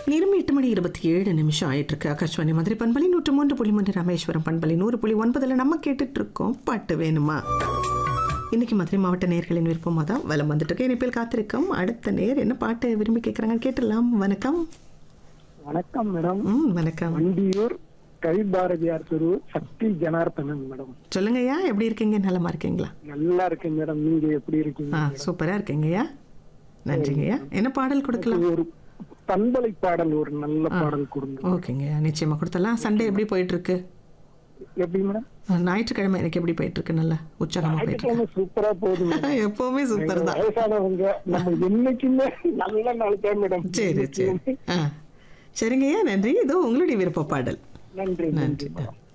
நேரம் எட்டு மணி இருபத்தி ஏழு நிமிஷம் ஆயிட்டு இருக்கு ஆகாஷ்வாணி மதுரை பண்பலை நூற்று மூன்று புள்ளி மூன்று ராமேஸ்வரம் பண்பலை நூறு புள்ளி ஒன்பதுல நம்ம கேட்டுட்டு இருக்கோம் பாட்டு வேணுமா இன்னைக்கு மதுரை மாவட்ட நேர்களின் விருப்பமாக தான் வலம் வந்துட்டு இருக்கு இனிப்பில் காத்திருக்கோம் அடுத்த நேர் என்ன பாட்டு விரும்பி கேட்குறாங்க கேட்டுடலாம் வணக்கம் வணக்கம் மேடம் ம் வணக்கம் வண்டியூர் கவி பாரதியார் தெரு சக்தி ஜனார்த்தனன் மேடம் சொல்லுங்கய்யா எப்படி இருக்கீங்க நலமா இருக்கீங்களா நல்லா இருக்கேன் மேடம் நீங்க எப்படி இருக்கீங்க ஆ சூப்பரா இருக்கீங்கய்யா நன்றிங்கய்யா என்ன பாடல் கொடுக்கலாம் ஒரு பண்பலை பாடல் ஒரு நல்ல பாடல் கொடுங்க ஓகேங்கய்யா நிச்சயமா கொடுத்தலாம் சண்டே எப்படி போயிட்டு இருக்கு எப்படி மேடம் ஞாயிற்றுக்கிழமை எனக்கு எப்படி போயிட்டு இருக்கு நல்லா உற்சாகமா போயிட்டு இருக்கு ஞாயிற்றுக்கிழமை சூப்பரா போகுது மேடம் எப்பவுமே சூப்பர் தான் வயசானவங்க நம்ம என்னைக்குமே நல்ல நாள் தான் மேடம் சரி சரி ஆ சரிங்கய்யா நன்றி இதோ உங்களுடைய விருப்ப பாடல் நன்றி நன்றி நன்றி மேடம்